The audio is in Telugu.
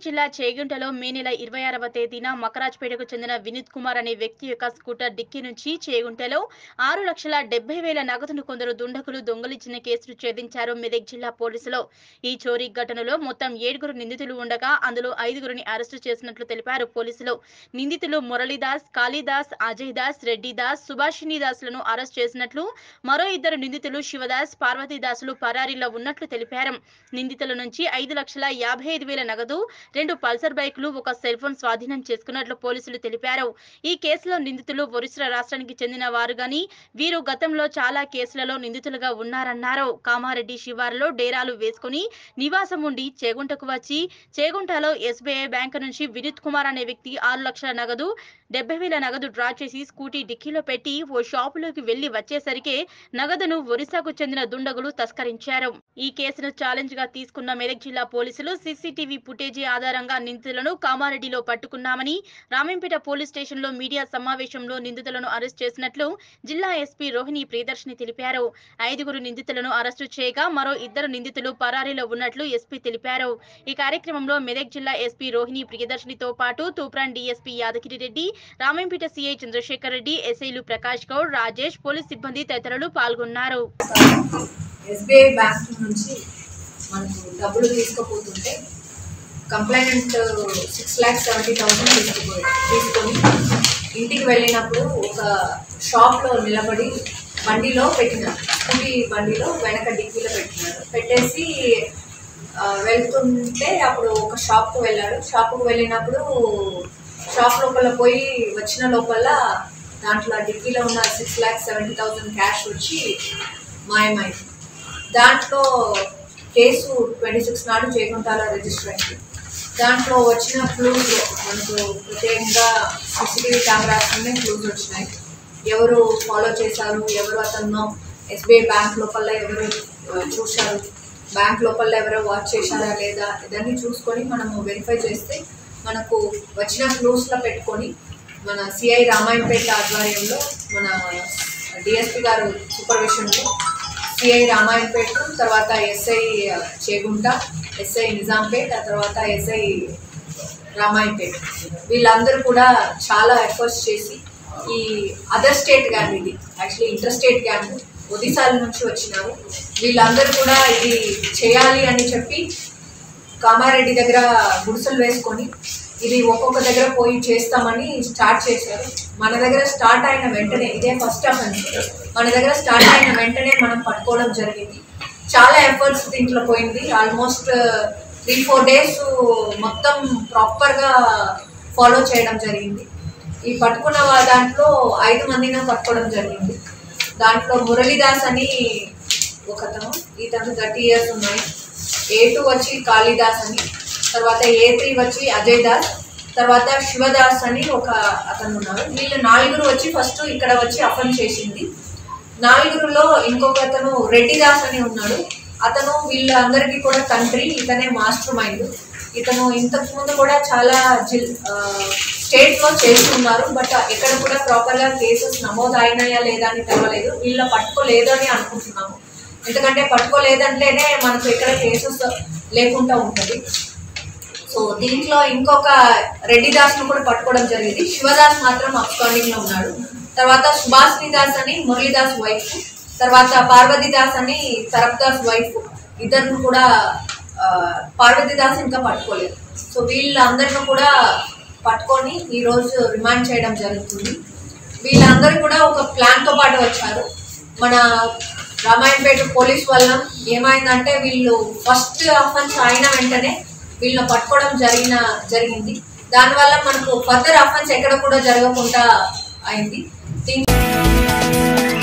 జిల్లా చేగుంటలో మే నెల ఇరవై ఆరవ తేదీన మకరాజ్పేటకు చెందిన వినీత్ కుమార్ అనే వ్యక్తి యొక్క స్కూటర్ డిక్కీ నుంచి చేగుంటలో ఆరు లక్షల డెబ్బై వేల నగదును కొందరు దుండగులు దొంగలించిన కేసును ఛేదించారు మెదక్ జిల్లా పోలీసులు ఈ చోరీ ఘటనలో మొత్తం ఏడుగురు నిందితులు ఉండగా అందులో ఐదుగురిని అరెస్టు చేసినట్లు తెలిపారు పోలీసులు నిందితులు మురళీదాస్ కాళీదాస్ అజయ్ దాస్ రెడ్డి దాస్ సుభాషిణి దాస్లను అరెస్ట్ చేసినట్లు మరో ఇద్దరు నిందితులు శివదాస్ పార్వతీదాసులు పరారీలో ఉన్నట్లు తెలిపారు నిందితుల నుంచి ఐదు లక్షల యాభై ఐదు వేల నగదు రెండు పల్సర్ బైకులు ఒక సెల్ ఫోన్ స్వాధీనం చేసుకున్నట్లు పోలీసులు తెలిపారు ఈ కేసులో నిందితులు ఒరిస్సా రాష్ట్రానికి చెందిన వారు గాని వీరు గతంలో చాలా కేసులలో నిందితులుగా ఉన్నారన్నారు కామారెడ్డి శివారులో డేరాలు వేసుకుని నివాసం ఉండి చేగుంటకు వచ్చి చేగుంటలో ఎస్బీఐ బ్యాంకు నుంచి వినీత్ కుమార్ అనే వ్యక్తి ఆరు లక్షల నగదు డెబ్బై వేల నగదు డ్రా చేసి స్కూటీ డిక్కీలో పెట్టి ఓ షాపులోకి వెళ్లి వచ్చేసరికి నగదును ఒరిస్సాకు చెందిన దుండగులు తస్కరించారు ఈ కేసును ఛాలెంజ్ గా తీసుకున్న మెదక్ జిల్లా పోలీసులు సీసీటీవీ ఫుటేజీ ఆధారంగా నిందితులను కామారెడ్డిలో పట్టుకున్నామని రామంపేట పోలీస్ స్టేషన్లో మీడియా సమావేశంలో నిందితులను అరెస్ట్ చేసినట్లు జిల్లా ఎస్పీ రోహిణి ప్రియదర్శిని తెలిపారు ఐదుగురు నిందితులను అరెస్టు చేయగా మరో ఇద్దరు నిందితులు పరారీలో ఉన్నట్లు ఎస్పీ తెలిపారు ఈ కార్యక్రమంలో మెదక్ జిల్లా ఎస్పీ రోహిణి ప్రియదర్శినితో పాటు తూప్రాన్ డీఎస్పీ యాదగిరి రెడ్డి రామంపేట సీఐ చంద్రశేఖర్ రెడ్డి ఎస్ఐలు ప్రకాష్ గౌడ్ రాజేష్ పోలీస్ సిబ్బంది తదితరులు పాల్గొన్నారు ఎస్బీఐ బ్యాంక్ నుంచి మనకు డబ్బులు తీసుకుపోతుంటే complaint six lakhs seventy thousand తీసుకుపోయి తీసుకొని ఇంటికి వెళ్ళినప్పుడు ఒక షాప్లో నిలబడి బండిలో పెట్టినారు స్కూటీ బండిలో వెనక డిక్కీలో పెట్టినారు పెట్టేసి ఆ, వెళ్తుంటే అప్పుడు ఒక షాప్కు వెళ్ళాడు షాప్కు వెళ్ళినప్పుడు షాప్ లోపల పోయి వచ్చిన లోపల దాంట్లో డిక్కీలో ఉన్న six lakhs seventy thousand cash వచ్చి మాయమైంది దాంట్లో కేసు ట్వంటీ సిక్స్ నాడు చేయకుంటాలో రిజిస్టర్ అయింది దాంట్లో వచ్చిన క్లూజ్ మనకు ప్రత్యేకంగా సీసీటీవీ కెమెరాస్లోనే క్లూజ్ వచ్చినాయి ఎవరు ఫాలో చేశారు ఎవరు అతను ఎస్బీఐ బ్యాంక్ లోపల ఎవరు ఆ, చూశారు బ్యాంక్ లోపల ఎవరో వాచ్ చేశారా లేదా ఇదన్నీ చూసుకొని మనము వెరిఫై చేస్తే మనకు వచ్చిన క్లూస్లో పెట్టుకొని మన సిఐ రామాయణపేట ఆధ్వర్యంలో మన డిఎస్పి గారు సూపర్విజన్లో సిఐ రామాయణపేట తర్వాత ఎస్ఐ చేగుంట ఎస్ఐ నిజాంపేట్ ఆ తర్వాత ఎస్ఐ రామాయణపేట్ వీళ్ళందరూ కూడా చాలా ఎఫర్ట్స్ చేసి ఈ అదర్ స్టేట్ గ్యాంగ్ ఇది యాక్చువల్లీ ఇంటర్ స్టేట్ గ్యాంగ్ ఒడిశాల నుంచి వచ్చినారు వీళ్ళందరూ కూడా ఇది చేయాలి అని చెప్పి కామారెడ్డి దగ్గర గుడిసెలు వేసుకొని ఇది ఒక్కొక్క దగ్గర పోయి చేస్తామని స్టార్ట్ చేశారు మన దగ్గర స్టార్ట్ అయిన వెంటనే ఇదే ఫస్ట్ ఆఫ్ అని మన దగ్గర స్టార్ట్ అయిన వెంటనే మనం పట్టుకోవడం జరిగింది చాలా ఎఫర్ట్స్ దీంట్లో పోయింది ఆల్మోస్ట్ త్రీ ఫోర్ డేస్ మొత్తం ప్రాపర్గా ఫాలో చేయడం జరిగింది ఈ పట్టుకున్న వా- దాంట్లో ఐదు మందిని పట్టుకోవడం జరిగింది దాంట్లో మురళీదాస్ అని ఒకతను ఇతను థర్టీ ఇయర్స్ ఉన్నాయి ఏ టూ వచ్చి కాళీదాస్ అని తర్వాత ఏ త్రీ వచ్చి అజయ్ దాస్ తర్వాత శివదాస్ అని ఒక అతను ఉన్నారు వీళ్ళు నాలుగురు వచ్చి ఫస్ట్ ఇక్కడ వచ్చి అఫెన్స్ చేసింది నాలుగురులో ఇంకొక అతను రెడ్డి దాస్ అని ఉన్నాడు అతను వీళ్ళందరికీ కూడా తండ్రి ఇతనే మాస్టర్ మైండ్ ఇతను ఇంతకు ముందు కూడా చాలా జిల్ స్టేట్ లో చేస్తున్నారు బట్ ఎక్కడ కూడా ప్రాపర్ గా కేసెస్ నమోదు అయినాయా లేదా అని తెలవలేదు వీళ్ళ పట్టుకోలేదు అని అనుకుంటున్నాము ఎందుకంటే పట్టుకోలేదంటేనే మనకు ఎక్కడ కేసెస్ లేకుండా ఉంటుంది సో దీంట్లో ఇంకొక రెడ్డి దాస్ ను కూడా పట్టుకోవడం జరిగింది శివదాస్ మాత్రం అప్స్కాండింగ్ లో ఉన్నాడు తర్వాత సుభాష్ని దాస్ అని మురళీదాస్ వైఫ్ తర్వాత పార్వతి దాస్ అని సరఫ్ దాస్ వైఫ్ ఇద్దరిని కూడా ఆ, పార్వతి దాస్ ఇంకా పట్టుకోలేదు సో వీళ్ళందరిని కూడా పట్టుకొని ఈ రోజు రిమాండ్ చేయడం జరుగుతుంది వీళ్ళందరూ కూడా ఒక ప్లాన్ తో పాటు వచ్చారు మన రామాయణపేట పోలీస్ వల్ల ఏమైందంటే వీళ్ళు ఫస్ట్ అఫెన్స్ అయిన వెంటనే వీళ్ళని పట్టుకోవడం జరిగిన జరిగింది దానివల్ల మనకు ఫర్దర్ అఫెన్స్ ఎక్కడ కూడా జరగకుండా అయింది దీని